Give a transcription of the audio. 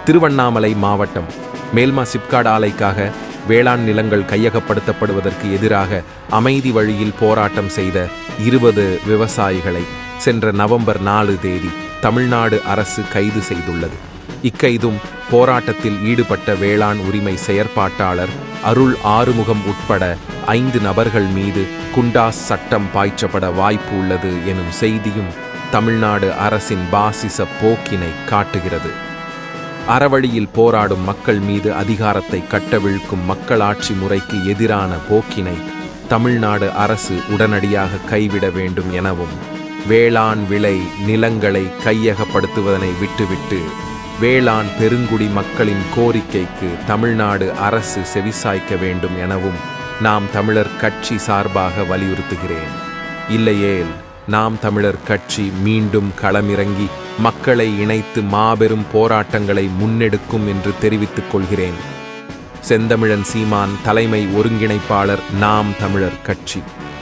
திருவண்ணாமலை மாவட்டம் மேல்மா சிப்காட் ஆலைக்காக வேளாண் நிலங்கள் கையகப்படுத்தப்படுவதற்கு எதிராக அமைதி வழியில் போராட்டம் செய்த இருபது விவசாயிகளை சென்ற நவம்பர் நாலு தேதி தமிழ்நாடு அரசு கைது செய்துள்ளது இக்கைதும் போராட்டத்தில் ஈடுபட்ட வேளாண் உரிமை செயற்பாட்டாளர் அருள் ஆறுமுகம் உட்பட ஐந்து நபர்கள் மீது குண்டாஸ் சட்டம் பாய்ச்சப்பட வாய்ப்பு உள்ளது எனும் செய்தியும் தமிழ்நாடு அரசின் பாசிச போக்கினை காட்டுகிறது அறவழியில் போராடும் மக்கள் மீது அதிகாரத்தை கட்டவிழ்க்கும் மக்களாட்சி முறைக்கு எதிரான போக்கினை தமிழ்நாடு அரசு உடனடியாக கைவிட வேண்டும் எனவும் வேளாண் விளை நிலங்களை கையகப்படுத்துவதனை விட்டுவிட்டு வேளாண் பெருங்குடி மக்களின் கோரிக்கைக்கு தமிழ்நாடு அரசு செவிசாய்க்க வேண்டும் எனவும் நாம் தமிழர் கட்சி சார்பாக வலியுறுத்துகிறேன் இல்லையேல் நாம் தமிழர் கட்சி மீண்டும் களமிறங்கி மக்களை இணைத்து மாபெரும் போராட்டங்களை முன்னெடுக்கும் என்று தெரிவித்துக் கொள்கிறேன் செந்தமிழன் சீமான் தலைமை ஒருங்கிணைப்பாளர் நாம் தமிழர் கட்சி